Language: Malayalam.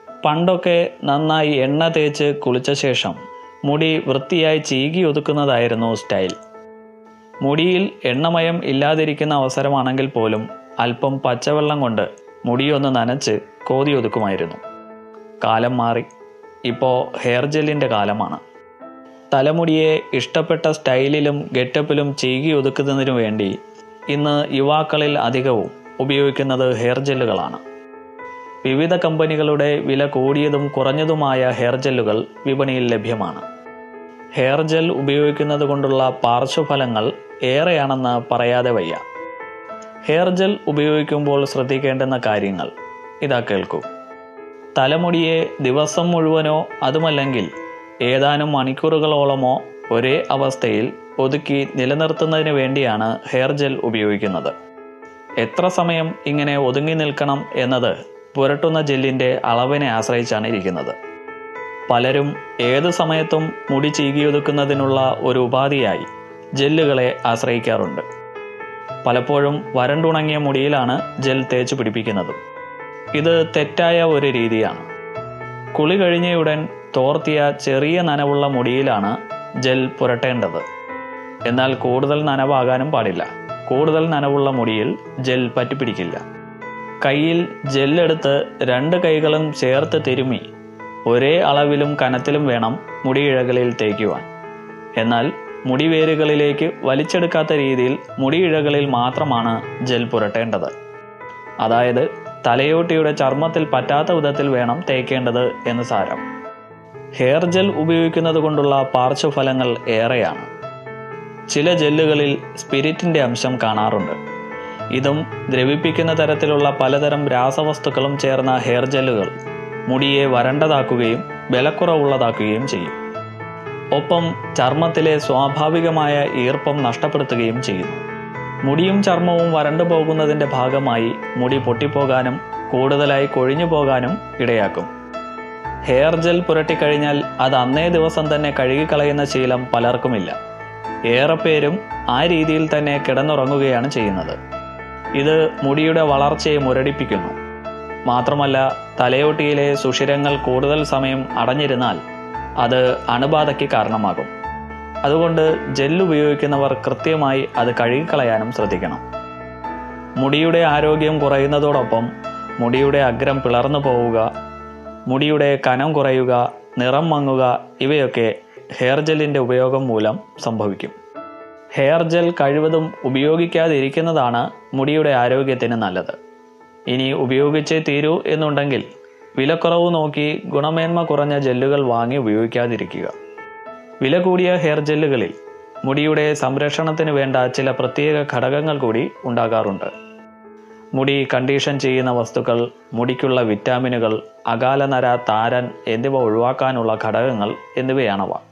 പണ്ടൊക്കെ നന്നായി എണ്ണ തേച്ച് കുളിച്ച ശേഷം മുടി വൃത്തിയായി ചീകി ഒതുക്കുന്നതായിരുന്നു സ്റ്റൈൽ മുടിയിൽ എണ്ണമയം ഇല്ലാതിരിക്കുന്ന അവസരമാണെങ്കിൽ പോലും അല്പം പച്ചവെള്ളം കൊണ്ട് മുടിയൊന്ന് നനച്ച് കോതി ഒതുക്കുമായിരുന്നു കാലം മാറി ഇപ്പോൾ ഹെയർ ജെല്ലിൻ്റെ കാലമാണ് തലമുടിയെ ഇഷ്ടപ്പെട്ട സ്റ്റൈലിലും ഗെറ്റപ്പിലും ചീകി ഒതുക്കുന്നതിനു വേണ്ടി ഇന്ന് യുവാക്കളിൽ അധികവും ഉപയോഗിക്കുന്നത് ഹെയർ ജെല്ലുകളാണ് വിവിധ കമ്പനികളുടെ വില കൂടിയതും കുറഞ്ഞതുമായ ഹെയർ ജെല്ലുകൾ വിപണിയിൽ ലഭ്യമാണ് ഹെയർ ജെൽ ഉപയോഗിക്കുന്നത് കൊണ്ടുള്ള പാർശ്വഫലങ്ങൾ ഏറെയാണെന്ന് പറയാതെ വയ്യ ഹെയർ ജെൽ ഉപയോഗിക്കുമ്പോൾ ശ്രദ്ധിക്കേണ്ടുന്ന കാര്യങ്ങൾ ഇതാ കേൾക്കൂ തലമുടിയെ ദിവസം മുഴുവനോ അതുമല്ലെങ്കിൽ ഏതാനും മണിക്കൂറുകളോളമോ ഒരേ അവസ്ഥയിൽ ഒതുക്കി നിലനിർത്തുന്നതിന് വേണ്ടിയാണ് ഹെയർ ജെൽ ഉപയോഗിക്കുന്നത് എത്ര സമയം ഇങ്ങനെ ഒതുങ്ങി നിൽക്കണം എന്നത് പുരട്ടുന്ന ജെല്ലിൻ്റെ അളവിനെ ആശ്രയിച്ചാണ് ഇരിക്കുന്നത് പലരും ഏത് സമയത്തും മുടി ചീകിയൊതുക്കുന്നതിനുള്ള ഒരു ഉപാധിയായി ജെല്ലുകളെ ആശ്രയിക്കാറുണ്ട് പലപ്പോഴും വരണ്ടുണങ്ങിയ മുടിയിലാണ് ജെൽ തേച്ച് പിടിപ്പിക്കുന്നത് ഇത് തെറ്റായ ഒരു രീതിയാണ് കുളി കഴിഞ്ഞയുടൻ തോർത്തിയ ചെറിയ നനവുള്ള മുടിയിലാണ് ജെൽ പുരട്ടേണ്ടത് എന്നാൽ കൂടുതൽ നനവാകാനും പാടില്ല കൂടുതൽ നനവുള്ള മുടിയിൽ ജെൽ പറ്റിപ്പിടിക്കില്ല കയ്യിൽ ജെല്ലെടുത്ത് രണ്ട് കൈകളും ചേർത്ത് തിരുമ്മി ഒരേ അളവിലും കനത്തിലും വേണം മുടിയിഴകളിൽ തേക്കുവാൻ എന്നാൽ മുടിവേരുകളിലേക്ക് വലിച്ചെടുക്കാത്ത രീതിയിൽ മുടിയിഴകളിൽ മാത്രമാണ് ജെൽ പുരട്ടേണ്ടത് അതായത് തലയോട്ടിയുടെ ചർമ്മത്തിൽ പറ്റാത്ത വിധത്തിൽ വേണം തേക്കേണ്ടത് എന്ന് സാരം ഹെയർ ജെൽ ഉപയോഗിക്കുന്നത് കൊണ്ടുള്ള പാർശ്വഫലങ്ങൾ ഏറെയാണ് ചില ജെല്ലുകളിൽ സ്പിരിറ്റിന്റെ അംശം കാണാറുണ്ട് ഇതും ദ്രവിപ്പിക്കുന്ന തരത്തിലുള്ള പലതരം രാസവസ്തുക്കളും ചേർന്ന ഹെയർ ജെല്ലുകൾ മുടിയെ വരണ്ടതാക്കുകയും ബലക്കുറവുള്ളതാക്കുകയും ചെയ്യും ഒപ്പം ചർമ്മത്തിലെ സ്വാഭാവികമായ ഈർപ്പം നഷ്ടപ്പെടുത്തുകയും ചെയ്യുന്നു മുടിയും ചർമ്മവും വരണ്ടു പോകുന്നതിന്റെ ഭാഗമായി മുടി പൊട്ടിപ്പോകാനും കൂടുതലായി കൊഴിഞ്ഞു പോകാനും ഇടയാക്കും ഹെയർ ജെൽ പുരട്ടിക്കഴിഞ്ഞാൽ അത് അന്നേ ദിവസം തന്നെ കഴുകിക്കളയുന്ന ശീലം പലർക്കുമില്ല ഏറെ പേരും ആ രീതിയിൽ തന്നെ കിടന്നുറങ്ങുകയാണ് ചെയ്യുന്നത് ഇത് മുടിയുടെ വളർച്ചയെ മുരടിപ്പിക്കുന്നു മാത്രമല്ല തലയോട്ടിയിലെ സുഷിരങ്ങൾ കൂടുതൽ സമയം അടഞ്ഞിരുന്നാൽ അത് അണുബാധയ്ക്ക് കാരണമാകും അതുകൊണ്ട് ജെല്ല് ഉപയോഗിക്കുന്നവർ കൃത്യമായി അത് കഴുകിക്കളയാനും ശ്രദ്ധിക്കണം മുടിയുടെ ആരോഗ്യം കുറയുന്നതോടൊപ്പം മുടിയുടെ അഗ്രം പിളർന്നു പോവുക മുടിയുടെ കനം കുറയുക നിറം മങ്ങുക ഇവയൊക്കെ ഹെയർ ജെല്ലിൻ്റെ ഉപയോഗം മൂലം സംഭവിക്കും ഹെയർ ജെൽ കഴിവതും ഉപയോഗിക്കാതിരിക്കുന്നതാണ് മുടിയുടെ ആരോഗ്യത്തിന് നല്ലത് ഇനി ഉപയോഗിച്ചേ തീരൂ എന്നുണ്ടെങ്കിൽ വിലക്കുറവ് നോക്കി ഗുണമേന്മ കുറഞ്ഞ ജെല്ലുകൾ വാങ്ങി ഉപയോഗിക്കാതിരിക്കുക വില കൂടിയ ഹെയർ ജെല്ലുകളിൽ മുടിയുടെ സംരക്ഷണത്തിന് വേണ്ട ചില പ്രത്യേക ഘടകങ്ങൾ കൂടി ഉണ്ടാകാറുണ്ട് മുടി കണ്ടീഷൻ ചെയ്യുന്ന വസ്തുക്കൾ മുടിക്കുള്ള വിറ്റാമിനുകൾ അകാലനര താരൻ എന്നിവ ഒഴിവാക്കാനുള്ള ഘടകങ്ങൾ എന്നിവയാണവ